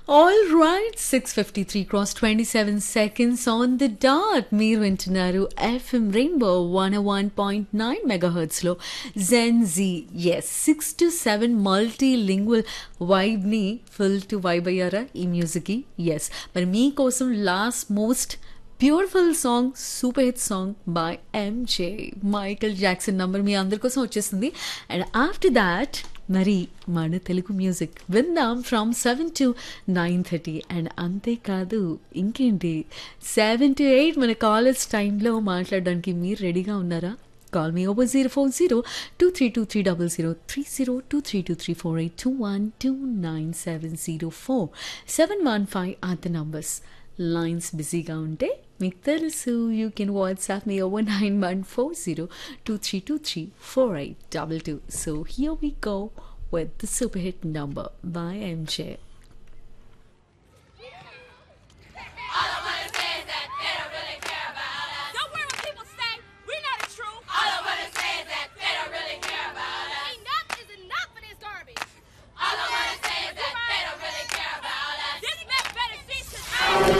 All right six fifty three cross twenty seven seconds on the dot మీరు వింటున్నారు FM rainbow one one point nine మెగాహర్ట్స్లో Gen Z S six to seven multilingual వైబ్ని full to vibe అయ్యారా ఈ మ్యూజిక్కి yes మరి మీకోసం last most beautiful song super hit song by MJ Michael Jackson number మీ అందరి కోసం వచ్చేసింది అండ్ ఆఫ్టర్ దాట్ మరి మన తెలుగు మ్యూజిక్ విందాం from seven to nine thirty and అంతేకాదు ఇంకేంటి సెవెన్ టు ఎయిట్ మన కాలేజ్ టైంలో మాట్లాడడానికి మీరు రెడీగా ఉన్నారా call me over zero four zero two three two three double zero three zero two three two three four eight two one two nine seven zero four seven one five or the numbers lines బిజీగా ఉంటే మీకు తెలుసు you can WhatsApp me over nine one four zero two three two three four eight double two so here we go with the super hit number by MJ.